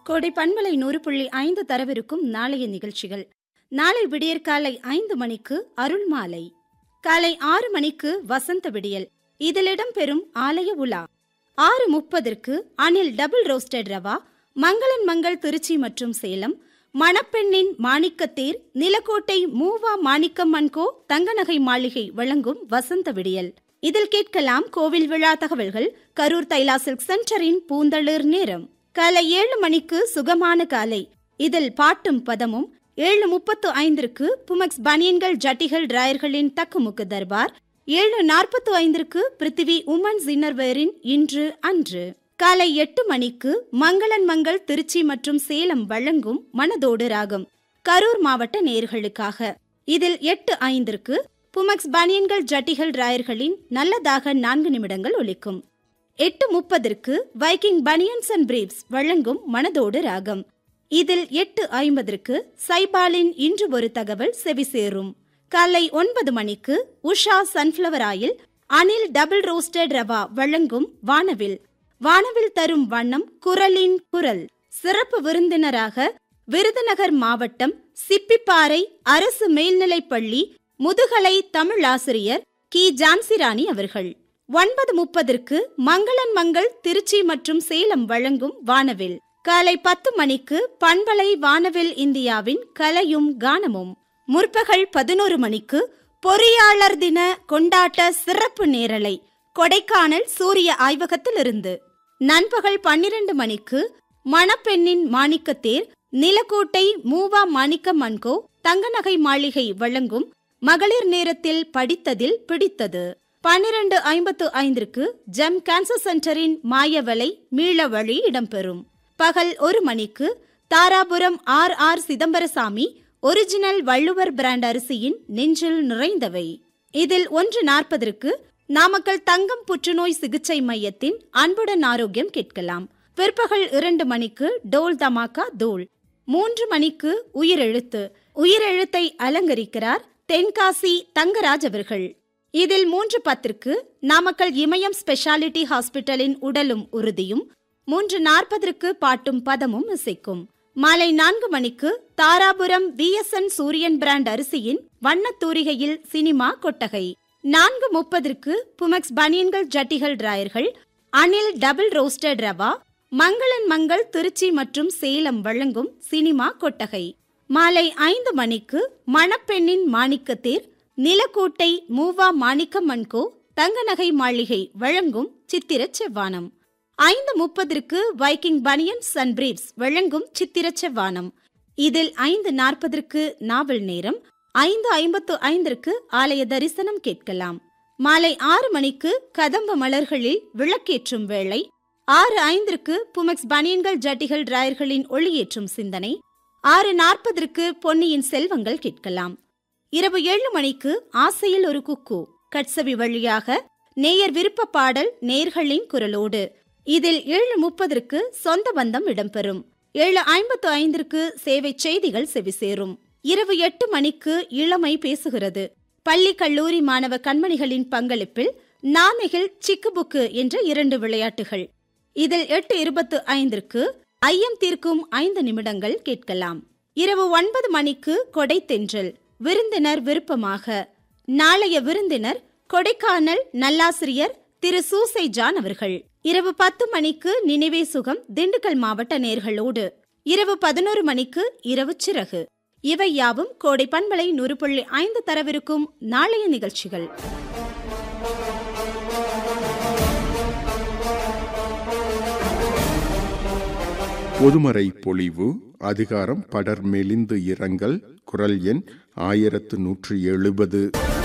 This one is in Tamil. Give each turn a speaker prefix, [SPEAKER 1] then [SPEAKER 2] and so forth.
[SPEAKER 1] கோடை பண்பலை நூறு புள்ளி ஐந்து தரவிருக்கும் நாளைய நிகழ்ச்சிகள் நாளை விடியற்காலை ஐந்து மணிக்கு அருள் மாலை காலை ஆறு மணிக்கு வசந்த விடியல் இதில் இடம்பெறும் ஆலய உலா ஆறு முப்பதற்கு அனில் டபுள் ரோஸ்டட் ரவா மங்களன் மங்கள் திருச்சி மற்றும் சேலம் மணப்பெண்ணின் மாணிக்கத்தேர் நிலக்கோட்டை மூவா மாணிக்கம்மன் கோ தங்கநகை மாளிகை வழங்கும் வசந்த விடியல் இதில் கேட்கலாம் கோவில் விழா தகவல்கள் கரூர் தைலா சில்க் சென்டரின் பூந்தளிர் நேரம் காலை ஏழு மணிக்கு சுகமான காலை இதில் பாட்டும் பதமும் ஏழு முப்பத்து ஐந்திற்கு புமக்ஸ் பனியன்கள் ஜட்டிகள் டிராயர்களின் தக்குமுக்கு தர்பார் ஏழு நாற்பத்து ஐந்திற்கு பிருத்திவி உமன்ஸ் இன்னர்வேரின் இன்று அன்று காலை எட்டு மணிக்கு மங்களன் மங்கள் திருச்சி மற்றும் சேலம் வழங்கும் மனதோடு ராகம் கரூர் மாவட்ட நேர்களுக்காக இதில் எட்டு ஐந்திற்கு புமக்ஸ் பனியன்கள் ஜட்டிகள் டிராயர்களின் நல்லதாக நான்கு நிமிடங்கள் ஒலிக்கும் எட்டு முப்பதற்கு வைக்கிங் பனியன்ஸ் அண்ட் பிரீப்ஸ் வழங்கும் மனதோடு ராகம் இதில் எட்டு ஐம்பதற்கு சைபாலின் இன்று ஒரு தகவல் செவிசேரும் காலை ஒன்பது மணிக்கு Usha sunflower oil Anil double roasted rava வழங்கும் வானவில் வானவில் தரும் வண்ணம் குரலின் குரல் சிறப்பு விருந்தினராக விருதுநகர் மாவட்டம் சிப்பிப்பாறை அரசு மேல்நிலைப்பள்ளி முதுகலை தமிழ் ஆசிரியர் கி ஜான்சிராணி அவர்கள் ஒன்பது முப்பதற்கு மங்களன் மங்கள் திருச்சி மற்றும் சேலம் வழங்கும் வானவில் காலை பத்து மணிக்கு பண்பலை வானவில் இந்தியாவின் கலையும் கானமும் முற்பகல் பதினோரு மணிக்கு பொறியாளர் தின கொண்டாட்ட சிறப்பு நேரலை கொடைக்கானல் சூரிய ஆய்வகத்திலிருந்து நண்பகல் பன்னிரண்டு மணிக்கு மணப்பெண்ணின் மாணிக்கத்தேர் நிலக்கோட்டை மூவா மாணிக்க மன்கோ தங்கநகை மாளிகை வழங்கும் மகளிர் நேரத்தில் படித்ததில் பிடித்தது பன்னிரண்டு ஐம்பத்து ஐந்திற்கு ஜெம் கேன்சர் சென்டரின் மாயவலை மீள வழி இடம்பெறும் பகல் ஒரு மணிக்கு Dharapuram R R Chidambarasamy original Valluvar brand அரிசியின் நெஞ்சில் நிறைந்தவை இதில் ஒன்று நாற்பதற்கு நாமக்கல் தங்கம் புற்றுநோய் சிகிச்சை மையத்தின் அன்புடன் ஆரோக்கியம் கேட்கலாம் பிற்பகல் இரண்டு மணிக்கு டோல் தமாக்கா தோல் மூன்று மணிக்கு உயிரெழுத்து உயிரெழுத்தை அலங்கரிக்கிறார் தென்காசி தங்கராஜ் அவர்கள் இதில் மூன்று பத்திற்கு நாமக்கல் இமயம் ஸ்பெஷாலிட்டி ஹாஸ்பிட்டலின் உடலும் உறுதியும் மூன்று நாற்பதற்கு பாட்டும் பதமும் இசைக்கும் மாலை நான்கு மணிக்கு தாராபுரம் விஎஸ்என் சூரியன் பிராண்ட் அரிசியின் வண்ணத் தூரிகையில் சினிமா கொட்டகை நான்கு முப்பதற்கு புமக்ஸ் பனியன்கள் ஜட்டிகள் டிராயர்கள் அனில் டபுள் ரோஸ்டட் ரவா மங்களன் மங்கள் திருச்சி மற்றும் சேலம் வழங்கும் சினிமா கொட்டகை மாலை ஐந்து மணிக்கு மணப்பெண்ணின் மாணிக்கத்தேர் நிலக்கோட்டை மூவா மாணிக்கம்மன்கோ தங்கநகை மாளிகை வழங்கும் சித்திர செவ்வானம் ஐந்து முப்பதற்கு வைக்கிங் பனியன்ஸ் அண்ட் பிரீப்ஸ் வழங்கும் சித்திர செவ்வானம் இதில் ஐந்து நாற்பதற்கு நாவல் நேரம் ஐந்து ஐம்பத்து ஐந்திற்கு ஆலய தரிசனம் கேட்கலாம் மாலை ஆறு மணிக்கு கதம்ப மலர்களில் விளக்கேற்றும் வேளை ஆறு ஐந்திற்கு புமெக்ஸ் பனியன்கள் ஜட்டிகள் டிராயர்களின் ஒளியேற்றும் சிந்தனை ஆறு நாற்பதற்கு பொன்னியின் செல்வங்கள் கேட்கலாம் இரவு ஏழு மணிக்கு ஆசையில் ஒரு குக்கு கட்சவி வழியாக நேயர் விருப்ப பாடல் நேர்களின் குரலோடு இதில் ஏழு முப்பதற்கு சொந்த பந்தம் இடம்பெறும் ஏழு ஐம்பத்து ஐந்திற்கு சேவை செய்திகள் செவிசேரும் இரவு எட்டு மணிக்கு இளமை பேசுகிறது பள்ளி கல்லூரி மாணவ கண்மணிகளின் பங்களிப்பில் நானெகில் சிக்கு புக்கு என்ற இரண்டு விளையாட்டுகள் இதில் எட்டு இருபத்து ஐந்திற்கு ஐயம் தீர்க்கும் ஐந்து நிமிடங்கள் கேட்கலாம் இரவு ஒன்பது மணிக்கு கொடை தென்றல் விருந்தினர் விருப்பமாக நாளைய விருந்தினர் கொடைக்கானல் நல்லாசிரியர் திரு சூசை ஜான் அவர்கள் இரவு பத்து மணிக்கு நினைவே சுகம் திண்டுக்கல் மாவட்ட நேர்களோடு இரவு பதினோரு மணிக்கு இரவு சிறகு இவை யாவும் கோடை பண்பலை நூறு புள்ளி ஐந்து தரவிருக்கும் நாளைய நிகழ்ச்சிகள்
[SPEAKER 2] பொதுமறை பொழிவு அதிகாரம் படர் மெலிந்து இரங்கல் குரல் எண் ஆயிரத்து நூற்றி எழுபது